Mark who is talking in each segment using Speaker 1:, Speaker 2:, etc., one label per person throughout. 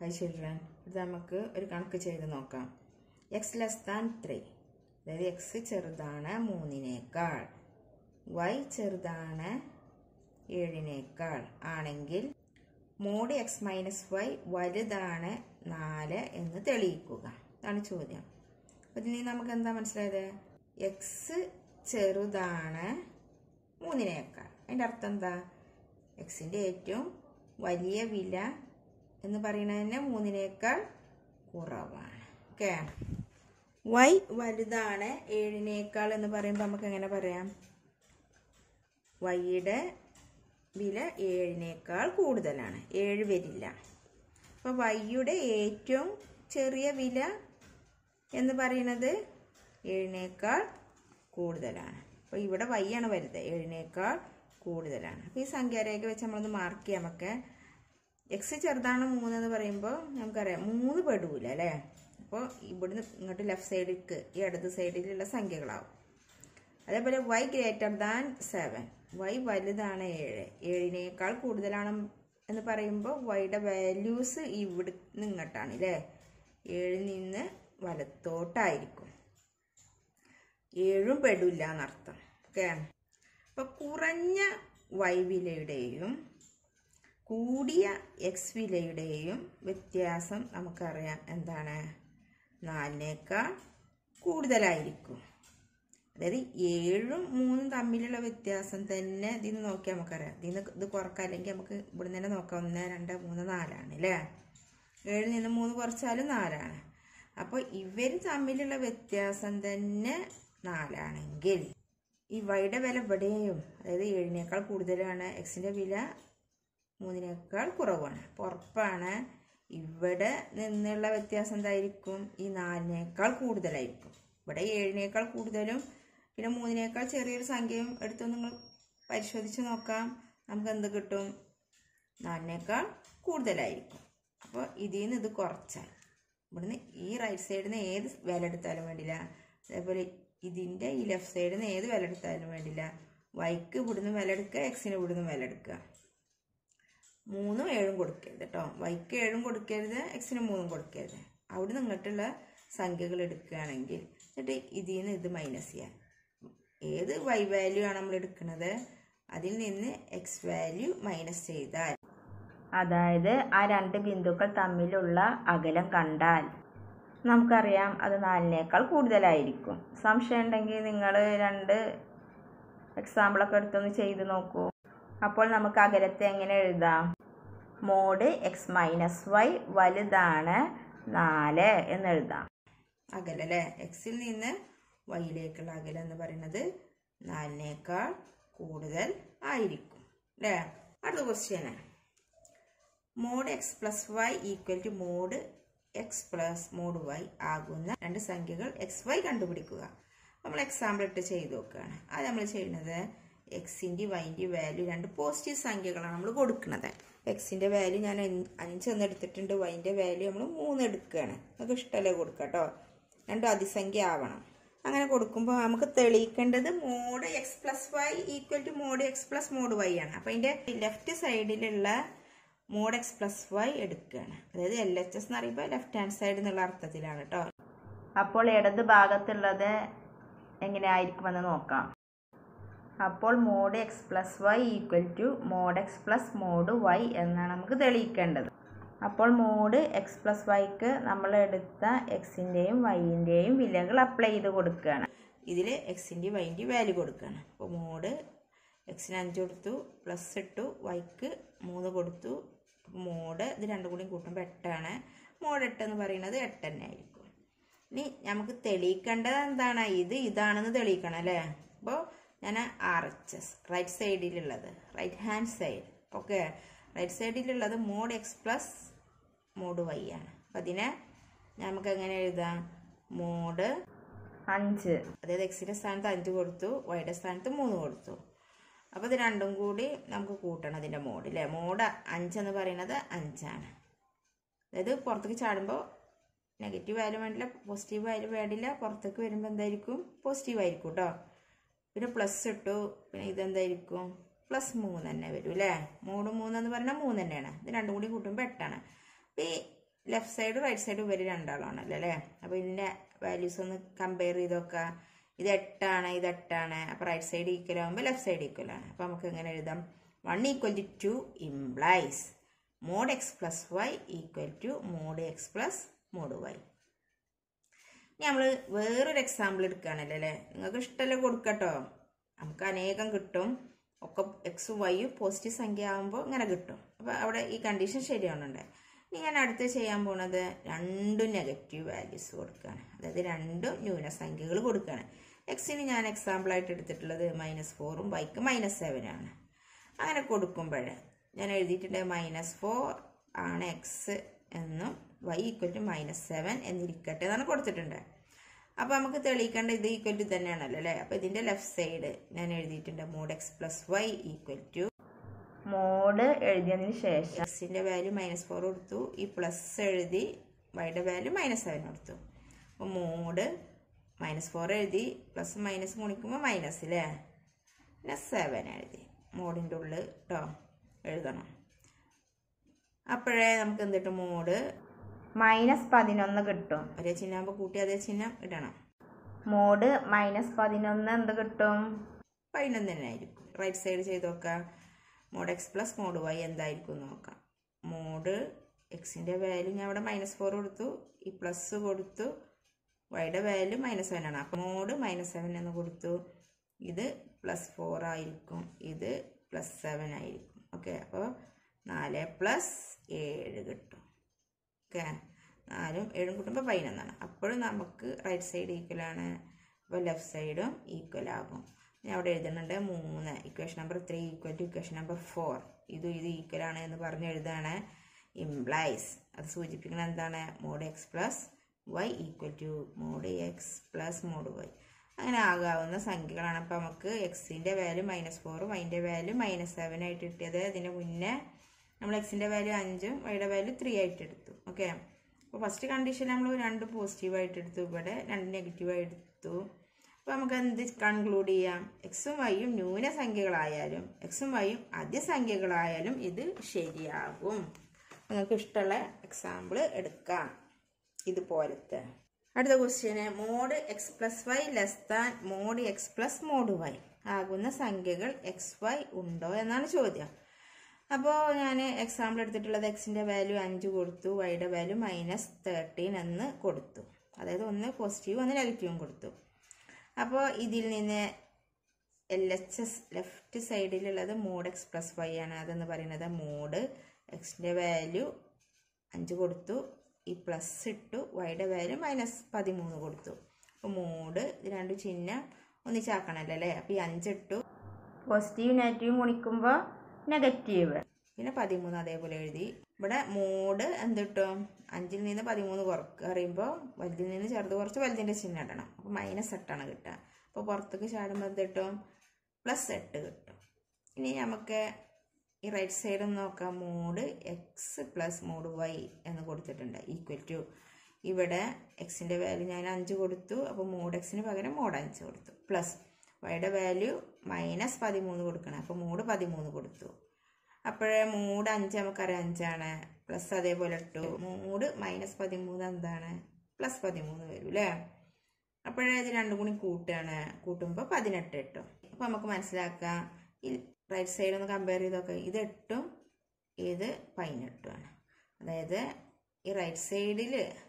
Speaker 1: high children ഇത് നമുക്ക് ഒരു കണക്ക് ചെയ്ത് നോക്കാം എക്സ് ലെസ് ദാൻ ത്രീ അതായത് എക്സ് ചെറുതാണ് മൂന്നിനേക്കാൾ വൈ ചെറുതാണ് ഏഴിനേക്കാൾ ആണെങ്കിൽ മോഡ് എക്സ് മൈനസ് വൈ വലുതാണ് നാല് എന്ന് തെളിയിക്കുക അതാണ് ചോദ്യം അപ്പോൾ ഇതിൽ നിന്ന് നമുക്ക് എന്താ മനസ്സിലായത് എക്സ് ചെറുതാണ് മൂന്നിനേക്കാൾ അതിൻ്റെ അർത്ഥം എന്താ എക്സിൻ്റെ ഏറ്റവും വലിയ വില എന്ന് പറയുന്നതിന് മൂന്നിനേക്കാൾ കുറവാണ് ഓക്കെ വൈ വലുതാണ് ഏഴിനേക്കാൾ എന്ന് പറയുമ്പോൾ നമുക്ക് എങ്ങനെ പറയാം വൈയുടെ വില ഏഴിനേക്കാൾ കൂടുതലാണ് ഏഴ് വരില്ല അപ്പോൾ വൈയുടെ ഏറ്റവും ചെറിയ വില എന്ന് പറയുന്നത് ഏഴിനേക്കാൾ കൂടുതലാണ് അപ്പോൾ ഇവിടെ വൈ ആണ് വലുത് ഏഴിനേക്കാൾ കൂടുതലാണ് അപ്പോൾ ഈ സംഖ്യാരേഖ വെച്ച് നമ്മളൊന്ന് മാർക്ക് ചെയ്യാം നമുക്ക് എക്സ് ചെറുതാണ് മൂന്ന് എന്ന് പറയുമ്പോൾ നമുക്കറിയാം മൂന്ന് പെടൂല അല്ലേ അപ്പോൾ ഇവിടുന്ന് ഇങ്ങോട്ട് ലെഫ്റ്റ് സൈഡിലേക്ക് ഈ ഇടത് സൈഡിലുള്ള സംഖ്യകളാവും അതേപോലെ y greater than seven y വലുതാണ് ഏഴ് ഏഴിനേക്കാൾ കൂടുതലാണ് എന്ന് പറയുമ്പോൾ വൈയുടെ വാല്യൂസ് ഇവിടെ നിന്ന് ഇങ്ങോട്ടാണ് അല്ലേ ഏഴിൽ നിന്ന് വലത്തോട്ടായിരിക്കും ഏഴും പെടില്ല എന്നർത്ഥം ഓക്കെ അപ്പോൾ കുറഞ്ഞ വൈ വിലയുടെയും കൂടിയ എക്സ് വിലയുടെയും വ്യത്യാസം നമുക്കറിയാം എന്താണ് നാലിനേക്കാൾ കൂടുതലായിരിക്കും അതായത് ഏഴും മൂന്നും തമ്മിലുള്ള വ്യത്യാസം തന്നെ ഇതിൽ നിന്ന് നോക്കിയാൽ നമുക്കറിയാം ഇതിൽ നിന്ന് ഇത് കുറക്കാം അല്ലെങ്കിൽ നമുക്ക് ഇവിടെ തന്നെ നോക്കാം ഒന്ന് രണ്ട് മൂന്ന് നാലാണ് അല്ലേ ഏഴിൽ നിന്ന് മൂന്ന് കുറച്ചാലും നാലാണ് അപ്പോൾ ഇവർ തമ്മിലുള്ള വ്യത്യാസം തന്നെ നാലാണെങ്കിൽ ഈ വൈയുടെ വില ഇവിടെയും അതായത് ഏഴിനേക്കാൾ കൂടുതലാണ് എക്സിൻ്റെ വില മൂന്നിനേക്കാൾ കുറവാണ് അപ്പോൾ ഉറപ്പാണ് ഇവിടെ നിന്നുള്ള വ്യത്യാസം എന്തായിരിക്കും ഈ നാലിനേക്കാൾ കൂടുതലായിരിക്കും ഇവിടെ ഏഴിനേക്കാൾ കൂടുതലും പിന്നെ മൂന്നിനേക്കാൾ ചെറിയൊരു സംഖ്യയും എടുത്ത് നിങ്ങൾ പരിശോധിച്ച് നോക്കാം നമുക്ക് എന്ത് കിട്ടും നാലിനേക്കാൾ കൂടുതലായിരിക്കും അപ്പോൾ ഇതിൽ നിന്ന് ഇത് കുറച്ചാൽ ഇവിടുന്ന് ഈ റൈറ്റ് സൈഡിൽ നിന്ന് ഏത് വില എടുത്താലും വേണ്ടില്ല അതേപോലെ ഇതിൻ്റെ ഈ ലെഫ്റ്റ് സൈഡിൽ നിന്ന് ഏത് വില എടുത്താലും വേണ്ടില്ല വൈക്ക് ഇവിടുന്ന് വില എടുക്കുക എക്സിന് ഇവിടുന്ന് വില എടുക്കുക മൂന്നും ഏഴും കൊടുക്കരുത് കേട്ടോ വൈക്ക് ഏഴും കൊടുക്കരുത് എക്സിന് മൂന്നും കൊടുക്കരുത് അവിടെ നിന്നിട്ടുള്ള സംഖ്യകൾ എടുക്കുകയാണെങ്കിൽ എന്നിട്ട് ഇതിൽ നിന്ന് ഇത് മൈനസ് ചെയ്യാൻ ഏത് വൈ വാല്യൂ ആണ് നമ്മൾ എടുക്കുന്നത് അതിൽ നിന്ന് എക്സ് വാല്യൂ മൈനസ് ചെയ്താൽ അതായത് ആ രണ്ട് ബിന്ദുക്കൾ തമ്മിലുള്ള അകലം കണ്ടാൽ നമുക്കറിയാം അത് നാലിനേക്കാൾ കൂടുതലായിരിക്കും സംശയം ഉണ്ടെങ്കിൽ നിങ്ങൾ രണ്ട് എക്സാമ്പിളൊക്കെ എടുത്തൊന്ന് ചെയ്ത് നോക്കൂ അപ്പോൾ നമുക്ക് അകലത്തെ എങ്ങനെ എഴുതാം മോഡ് എക്സ് മൈനസ് വൈ വലുതാണ് നാല് എന്ന് എഴുതാം അകലം അല്ലേ എക്സിൽ നിന്ന് വൈയിലേക്കുള്ള അകലം എന്ന് പറയുന്നത് നാലിനേക്കാൾ കൂടുതൽ ആയിരിക്കും അല്ലേ അടുത്ത question mod x plus y equal to mod x plus mod y ആകുന്ന രണ്ട് സംഖ്യകൾ എക്സ് വൈ കണ്ടുപിടിക്കുക നമ്മൾ എക്സാമ്പിൾ ഇട്ട് ചെയ്ത് നോക്കുകയാണ് അത് നമ്മൾ ചെയ്യുന്നത് എക്സിൻ്റെ വൈൻ്റെ വാല്യൂ രണ്ട് പോസിറ്റീവ് സംഖ്യകളാണ് നമ്മൾ കൊടുക്കുന്നത് എക്സിൻ്റെ വാല്യൂ ഞാൻ അഞ്ച് എന്ന് എടുത്തിട്ടുണ്ട് വൈൻ്റെ വാല്യൂ നമ്മൾ മൂന്ന് എടുക്കുകയാണ് നമുക്ക് ഇഷ്ടമല്ലേ കൊടുക്കുക കേട്ടോ രണ്ടും അതിസംഖ്യ ആവണം അങ്ങനെ കൊടുക്കുമ്പോൾ നമുക്ക് തെളിയിക്കേണ്ടത് mod x plus y equal to mod x plus mod y ആണ് അപ്പോൾ അതിൻ്റെ ലെഫ്റ്റ് സൈഡിലുള്ള മോഡ് എക്സ് പ്ലസ് വൈ എടുക്കുകയാണ് അതായത് എൽ എച്ച് എസ് എന്ന് പറയുമ്പോൾ ലെഫ്റ്റ് ഹാൻഡ് സൈഡ് എന്നുള്ള അർത്ഥത്തിലാണ് കേട്ടോ അപ്പോൾ ഇടത് ഭാഗത്തുള്ളത് എങ്ങനെ ആയിരിക്കുമെന്ന് നോക്കാം അപ്പോൾ mod x plus y equal to mod x plus mod y എന്നാണ് നമുക്ക് തെളിയിക്കേണ്ടത് അപ്പോൾ മോഡ് എക്സ് പ്ലസ് വൈക്ക് നമ്മൾ എടുത്ത എക്സിൻ്റെയും വൈൻ്റെയും വിലകൾ അപ്ലൈ ചെയ്ത് കൊടുക്കുകയാണ് ഇതിൽ എക്സിൻ്റെയും വൈൻ്റെയും വാല്യൂ കൊടുക്കുകയാണ് അപ്പോൾ മോഡ് എക്സിന് അഞ്ച് കൊടുത്തു പ്ലസ് ഇട്ടു വൈക്ക് മൂന്ന് കൊടുത്തു മോഡ് ഇത് രണ്ടും കൂടി കൂട്ടുമ്പോൾ എട്ടാണ് മോഡ് എട്ട് എന്ന് പറയുന്നത് എട്ട് തന്നെ ആയിരിക്കും ഇനി നമുക്ക് തെളിയിക്കേണ്ടത് എന്താണ് ഇത് ഇതാണെന്ന് തെളിയിക്കണം അല്ലേ അപ്പോൾ ഞാൻ ആർ എച്ച് എസ് റൈറ്റ് സൈഡിലുള്ളത് right hand side okay right സൈഡിലുള്ളത് mod x plus mod y ആണ് അപ്പം അതിനെ നമുക്ക് എങ്ങനെ എഴുതാം മോഡ് അഞ്ച് അതായത് എക്സിൻ്റെ സ്ഥാനത്ത് അഞ്ച് കൊടുത്തു വൈയുടെ സ്ഥാനത്ത് മൂന്ന് കൊടുത്തു അപ്പോൾ ഇത് രണ്ടും കൂടി നമുക്ക് കൂട്ടണം അതിൻ്റെ മോഡ് അല്ലേ മോഡ് അഞ്ചെന്ന് പറയുന്നത് അഞ്ചാണ് അതായത് പുറത്തേക്ക് ചാടുമ്പോൾ നെഗറ്റീവ് ആയാലും വേണ്ടില്ല പോസിറ്റീവ് ആയാലും വേണ്ടില്ല പുറത്തേക്ക് വരുമ്പോൾ എന്തായിരിക്കും പോസിറ്റീവ് ആയിരിക്കും കേട്ടോ പിന്നെ പ്ലസ് ഇട്ടു പിന്നെ ഇതെന്തായിരിക്കും പ്ലസ് മൂന്ന് തന്നെ വരും അല്ലേ മൂന്ന് മൂന്ന് എന്ന് പറഞ്ഞാൽ മൂന്ന് തന്നെയാണ് ഇത് രണ്ടും കൂടി കൂട്ടുമ്പോൾ എട്ടാണ് അപ്പോൾ ഈ ലെഫ്റ്റ് സൈഡ് റൈറ്റ് സൈഡ് ഇവർ രണ്ടാളാണല്ലോ അല്ലേ അപ്പോൾ ഇതിൻ്റെ വാല്യൂസ് ഒന്ന് കമ്പയർ ചെയ്ത് നോക്കാം ഇത് എട്ടാണ് ഇത് എട്ടാണ് അപ്പോൾ റൈറ്റ് സൈഡ് ഈക്വൽ ആകുമ്പോൾ ലെഫ്റ്റ് സൈഡ് ഈക്വൽ ആണ് അപ്പോൾ നമുക്ക് എങ്ങനെ എഴുതാം one equal to two implies mod x plus y equal to mod x plus mod y ഇനി നമ്മൾ വേറൊരു എക്സാമ്പിൾ എടുക്കുകയാണല്ലോ അല്ലേ നിങ്ങൾക്ക് ഇഷ്ടമല്ലേ കൊടുക്കട്ടോ നമുക്ക് അനേകം കിട്ടും ഒക്കെ എക്സും വൈയും പോസിറ്റീവ് സംഖ്യ ആകുമ്പോൾ ഇങ്ങനെ കിട്ടും അപ്പോൾ അവിടെ ഈ കണ്ടീഷൻ ശരിയാവുന്നുണ്ട് ഇനി ഞാൻ അടുത്ത് ചെയ്യാൻ പോണത് രണ്ടും നെഗറ്റീവ് വാല്യൂസ് കൊടുക്കുകയാണ് അതായത് രണ്ടും ന്യൂനസംഖ്യകൾ കൊടുക്കുകയാണ് എക്സിന് ഞാൻ എക്സാമ്പിളായിട്ട് എടുത്തിട്ടുള്ളത് മൈനസ് ഫോറും വൈക്ക് മൈനസ് സെവനാണ് അങ്ങനെ കൊടുക്കുമ്പോൾ ഞാൻ എഴുതിയിട്ടുണ്ട് മൈനസ് ഫോർ ആണ് എക്സ് എന്നും y equal to minus seven എന്നിരിക്കട്ടെ എന്നാണ് കൊടുത്തിട്ടുണ്ട് അപ്പോൾ നമുക്ക് തെളിയിക്കേണ്ട ഇത് ഈക്വൽ ടു തന്നെയാണല്ലോ അല്ലേ അപ്പോൾ ഇതിൻ്റെ ലെഫ്റ്റ് സൈഡ് ഞാൻ എഴുതിയിട്ടുണ്ട് mod x plus y equal to mod എഴുതിയതിന് ശേഷം എക്സിൻ്റെ വാല്യൂ മൈനസ് ഫോർ കൊടുത്തു ഈ പ്ലസ് എഴുതി വൈയുടെ വാല്യൂ മൈനസ് സെവൻ കൊടുത്തു അപ്പോൾ മോഡ് മൈനസ് ഫോർ എഴുതി പ്ലസ് മൈനസ് ഗുണിക്കുമ്പോൾ മൈനസ് അല്ലേ പിന്നെ സെവൻ എഴുതി മോഡിൻ്റെ ഉള്ളിൽ കേട്ടോ എഴുതണം അപ്പോഴേ നമുക്ക് എന്തിട്ട് മോഡ് മൈനസ് പതിനൊന്ന് കിട്ടും ഒരേ ചിഹ്നമാകുമ്പോൾ കൂട്ടി അതേ ചിഹ്നം ഇടണം മോഡ് മൈനസ് പതിനൊന്ന് എന്ത് കിട്ടും പതിനൊന്ന് തന്നെ ആയിരിക്കും റൈറ്റ് സൈഡ് ചെയ്ത് നോക്കാം mod x plus mod y എന്തായിരിക്കും നോക്കാം മോഡ് എക്സിൻ്റെ വാല്യൂ ഞാൻ അവിടെ മൈനസ് ഫോർ കൊടുത്തു ഈ പ്ലസ് കൊടുത്തു വൈയുടെ വാല്യൂ മൈനസ് സെവൻ ആണ് അപ്പോൾ മോഡ് മൈനസ് സെവൻ എന്ന് കൊടുത്തു ഇത് പ്ലസ് ഫോർ ആയിരിക്കും ഇത് പ്ലസ് സെവൻ ആയിരിക്കും ഓക്കെ അപ്പോൾ നാല് പ്ലസ് ഏഴ് കിട്ടും ഓക്കെ നാലും ഏഴും കൂട്ടുമ്പോൾ പതിനൊന്നാണ് അപ്പോഴും നമുക്ക് റൈറ്റ് സൈഡ് ഈക്വൽ ആണ് അപ്പോൾ ലെഫ്റ്റ് സൈഡും ഈക്വൽ ആകും ഞാൻ അവിടെ എഴുതുന്നുണ്ട് മൂന്ന് equation number three equal to equation number four ഇതും ഇത് ഈക്വൽ ആണ് എന്ന് പറഞ്ഞ് എഴുതാണ് ഇംപ്ലൈസ് അത് സൂചിപ്പിക്കുന്നത് എന്താണ് mod x plus y equal to mod x plus mod y അങ്ങനെ ആകാവുന്ന സംഖ്യകളാണ് അപ്പോൾ നമുക്ക് എക്സിൻ്റെ വാല്യൂ മൈനസ് ഫോറും വൈൻ്റെ വാല്യൂ മൈനസ് സെവൻ ആയിട്ട് കിട്ടിയത് അതിന് മുന്നേ നമ്മൾ എക്സിൻ്റെ വാല്യൂ അഞ്ചും വൈയുടെ വാല്യൂ ത്രീ ആയിട്ട് എടുത്തു ഓക്കെ അപ്പോൾ ഫസ്റ്റ് കണ്ടീഷൻ നമ്മൾ രണ്ട് പോസിറ്റീവായിട്ട് എടുത്തു ഇവിടെ രണ്ട് നെഗറ്റീവായി എടുത്തു അപ്പോൾ നമുക്ക് എന്ത് കൺക്ലൂഡ് ചെയ്യാം എക്സും വൈയും ന്യൂനസംഖ്യകളായാലും എക്സും വൈയും അധിസംഖ്യകളായാലും ഇത് ശരിയാകും നിങ്ങൾക്ക് ഇഷ്ടമുള്ള എക്സാമ്പിൾ എടുക്കാം ഇതുപോലത്തെ അടുത്ത question mod x plus y less than mod x plus mod y ആകുന്ന സംഖ്യകൾ എക്സ് വൈ ഉണ്ടോ എന്നാണ് ചോദ്യം അപ്പോൾ ഞാൻ എക്സാമ്പിൾ എടുത്തിട്ടുള്ളത് എക്സിൻ്റെ വാല്യൂ അഞ്ച് കൊടുത്തു വൈയുടെ വാല്യൂ മൈനസ് തേർട്ടീൻ എന്ന് കൊടുത്തു അതായത് ഒന്ന് പോസിറ്റീവും ഒന്ന് നെഗറ്റീവും കൊടുത്തു അപ്പോൾ ഇതിൽ നിന്ന് എൽ എച്ച് എസ് ലെഫ്റ്റ് സൈഡിലുള്ളത് മോഡ് എക്സ് പ്ലസ് വൈ ആണ് അതെന്ന് പറയുന്നത് മോഡ് എക്സിൻ്റെ വാല്യൂ അഞ്ച് കൊടുത്തു ഈ പ്ലസ് ഇട്ടു വൈയുടെ വാല്യൂ മൈനസ് പതിമൂന്ന് കൊടുത്തു അപ്പോൾ മോഡ് ഇത് രണ്ട് ചിഹ്നം ഒന്നിച്ചാക്കണമല്ലോ അല്ലേ അപ്പോൾ ഈ അഞ്ചിട്ടു പോസിറ്റീവ് നെഗറ്റീവ് ഗുണിക്കുമ്പോൾ നെഗറ്റീവ് പിന്നെ പതിമൂന്ന് അതേപോലെ എഴുതി ഇവിടെ മോഡ് എന്ത് കിട്ടും അഞ്ചിൽ നിന്ന് പതിമൂന്ന് കുറക്കുക അറിയുമ്പോൾ വലുതിൽ നിന്ന് ചെറുത് കുറച്ച് വലുതിൻ്റെ ചിഹ്നം ഇടണം അപ്പോൾ മൈനസ് എട്ടാണ് കിട്ടുക അപ്പോൾ പുറത്തേക്ക് ചാടുമ്പോൾ എന്ത് കിട്ടും പ്ലസ് എട്ട് കിട്ടും ഇനി നമുക്ക് ഈ റൈറ്റ് സൈഡ് നോക്കാം mod x plus mod y എന്ന് കൊടുത്തിട്ടുണ്ട് ഈക്വൽ ടു ഇവിടെ എക്സിൻ്റെ വാല്യൂ ഞാൻ അഞ്ച് കൊടുത്തു അപ്പോൾ മോഡ് എക്സിന് പകരം മോഡ് അഞ്ച് കൊടുത്തു പ്ലസ് വൈയുടെ വാല്യൂ മൈനസ് പതിമൂന്ന് കൊടുക്കണം അപ്പോൾ മൂഡ് പതിമൂന്ന് കൊടുത്തു അപ്പോഴേ മൂഡ് അഞ്ച് നമുക്കറിയാം അഞ്ചാണ് പ്ലസ് അതേപോലെ ഇട്ടു മൂഡ് മൈനസ് പതിമൂന്ന് എന്താണ് പ്ലസ് പതിമൂന്ന് വരും അല്ലേ അപ്പോഴേ ഇത് രണ്ടും കൂടി കൂട്ടുകയാണ് കൂട്ടുമ്പോൾ പതിനെട്ട് ഇട്ടും അപ്പോൾ നമുക്ക് മനസ്സിലാക്കാം ഈ റൈറ്റ് സൈഡ് ഒന്ന് കമ്പയർ ചെയ്തൊക്കെ ഇത് എട്ടും ഇത് പതിനെട്ടുമാണ് അതായത് ഈ റൈറ്റ് സൈഡിൽ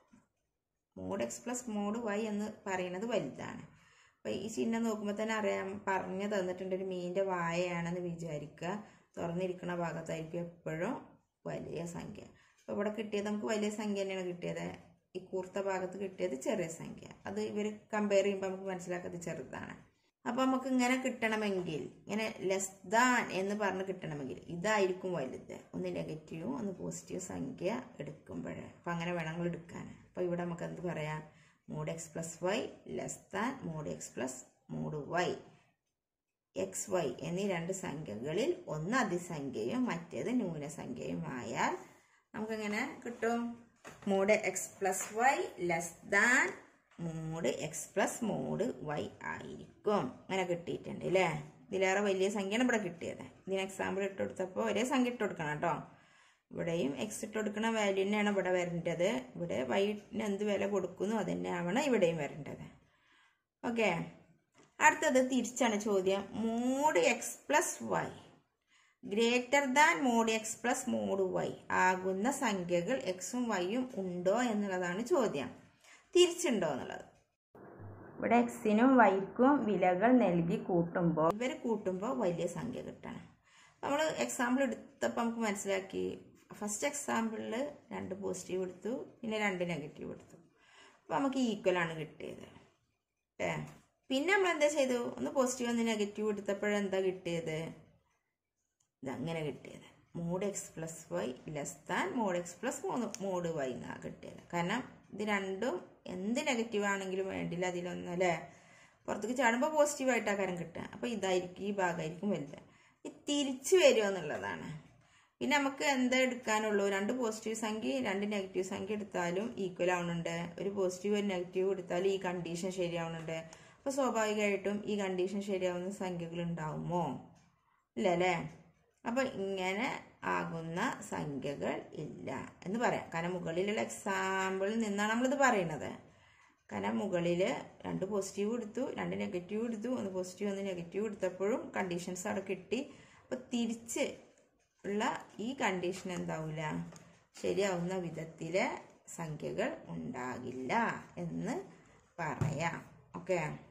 Speaker 1: mod x plus mod y എന്ന് പറയുന്നത് വലുതാണ് അപ്പോൾ ഈ ചിഹ്നം നോക്കുമ്പോൾ തന്നെ അറിയാം പറഞ്ഞു തന്നിട്ടുണ്ട് ഒരു മീനിൻ്റെ വായയാണെന്ന് വിചാരിക്കുക തുറന്നിരിക്കുന്ന ഭാഗത്തായിരിക്കും എപ്പോഴും വലിയ സംഖ്യ അപ്പോൾ ഇവിടെ കിട്ടിയത് നമുക്ക് വലിയ സംഖ്യ തന്നെയാണ് കിട്ടിയത് ഈ കൂർത്ത ഭാഗത്ത് കിട്ടിയത് ചെറിയ സംഖ്യ അത് ഇവർ കമ്പയർ ചെയ്യുമ്പോൾ നമുക്ക് മനസ്സിലാക്കുന്നത് ചെറുതാണ് അപ്പോൾ നമുക്ക് ഇങ്ങനെ കിട്ടണമെങ്കിൽ ഇങ്ങനെ ലെസ് ദാൻ എന്ന് പറഞ്ഞ് കിട്ടണമെങ്കിൽ ഇതായിരിക്കും വലുത് ഒന്ന് നെഗറ്റീവും ഒന്ന് പോസിറ്റീവ് സംഖ്യ എടുക്കുമ്പോഴേ അപ്പോൾ അങ്ങനെ വേണം നമ്മൾ എടുക്കാൻ അപ്പോൾ ഇവിടെ നമുക്ക് എന്ത് പറയാം mod x plus y less than mod x plus mod y x y എന്നീ രണ്ട് സംഖ്യകളിൽ ഒന്ന് അതിസംഖ്യയും മറ്റേത് ന്യൂനസംഖ്യയും ആയാൽ നമുക്കെങ്ങനെ കിട്ടും mod x plus y less than mod x plus mod y ആയിരിക്കും അങ്ങനെ കിട്ടിയിട്ടുണ്ട് അല്ലേ ഇതിലേറെ വലിയ സംഖ്യയാണ് ഇവിടെ കിട്ടിയത് ഇതിന് എക്സാമ്പിൾ ഇട്ട് കൊടുത്തപ്പോൾ ഒരേ സംഖ്യ ഇട്ട് കൊടുക്കണം കേട്ടോ ഇവിടെയും എക്സ് ഇട്ട് കൊടുക്കുന്ന വാല്യൂ തന്നെയാണ് ഇവിടെ വരേണ്ടത് ഇവിടെ വൈറ്റിന് എന്ത് വില കൊടുക്കുന്നു അത് തന്നെ ആവണം ഇവിടെയും വരേണ്ടത് ഓക്കെ അടുത്തത് തിരിച്ചാണ് ചോദ്യം mod x plus y greater than mod x plus mod y ആകുന്ന സംഖ്യകൾ എക്സും വൈയും ഉണ്ടോ എന്നുള്ളതാണ് ചോദ്യം തിരിച്ചുണ്ടോ എന്നുള്ളത് ഇവിടെ എക്സിനും വൈക്കും വിലകൾ നൽകി കൂട്ടുമ്പോൾ ഇവർ കൂട്ടുമ്പോൾ വലിയ സംഖ്യ കിട്ടണം നമ്മൾ എക്സാമ്പിൾ എടുത്തപ്പോൾ നമുക്ക് മനസ്സിലാക്കി ഫസ്റ്റ് എക്സാമ്പിളിൽ രണ്ട് പോസിറ്റീവ് എടുത്തു പിന്നെ രണ്ട് നെഗറ്റീവ് എടുത്തു അപ്പോൾ നമുക്ക് ഈക്വൽ ആണ് കിട്ടിയത് ഏ പിന്നെ നമ്മൾ എന്താ ചെയ്തു ഒന്ന് പോസിറ്റീവ് ഒന്ന് നെഗറ്റീവ് എടുത്തപ്പോഴെന്താ കിട്ടിയത് ഇതങ്ങനെ കിട്ടിയത് mod x plus y less than mod x plus മൂന്ന് മോഡ് വൈ എന്നാണ് കിട്ടിയത് കാരണം ഇത് രണ്ടും എന്ത് നെഗറ്റീവ് ആണെങ്കിലും വേണ്ടില്ല അതിലൊന്നും അല്ലേ പുറത്തേക്ക് ചാടുമ്പോൾ പോസിറ്റീവായിട്ടാണ് കാര്യം കിട്ടുക അപ്പോൾ ഇതായിരിക്കും ഈ ഭാഗമായിരിക്കും വലുത് ഈ തിരിച്ചു വരുമോ എന്നുള്ളതാണ് പിന്നെ നമുക്ക് എന്താ എടുക്കാനുള്ളൂ രണ്ട് പോസിറ്റീവ് സംഖ്യ രണ്ട് നെഗറ്റീവ് സംഖ്യ എടുത്താലും ഈക്വൽ ആവുന്നുണ്ട് ഒരു പോസിറ്റീവ് ഒരു നെഗറ്റീവ് എടുത്താലും ഈ കണ്ടീഷൻ ശരിയാവുന്നുണ്ട് അപ്പോൾ സ്വാഭാവികമായിട്ടും ഈ കണ്ടീഷൻ ശരിയാവുന്ന സംഖ്യകൾ ഉണ്ടാവുമോ ഇല്ല അല്ലേ അപ്പോൾ ഇങ്ങനെ ആകുന്ന സംഖ്യകൾ ഇല്ല എന്ന് പറയാം കാരണം മുകളിലുള്ള എക്സാമ്പിളിൽ നിന്നാണ് നമ്മളിത് പറയുന്നത് കാരണം മുകളിൽ രണ്ട് പോസിറ്റീവ് എടുത്തു രണ്ട് നെഗറ്റീവ് എടുത്തു ഒന്ന് പോസിറ്റീവ് ഒന്ന് നെഗറ്റീവ് എടുത്തപ്പോഴും കണ്ടീഷൻസ് അവിടെ കിട്ടി അപ്പോൾ തിരിച്ച് ഉള്ള ഈ കണ്ടീഷൻ എന്താവില്ല ശരിയാവുന്ന വിധത്തിലെ സംഖ്യകൾ ഉണ്ടാകില്ല എന്ന് പറയാം ഓക്കെ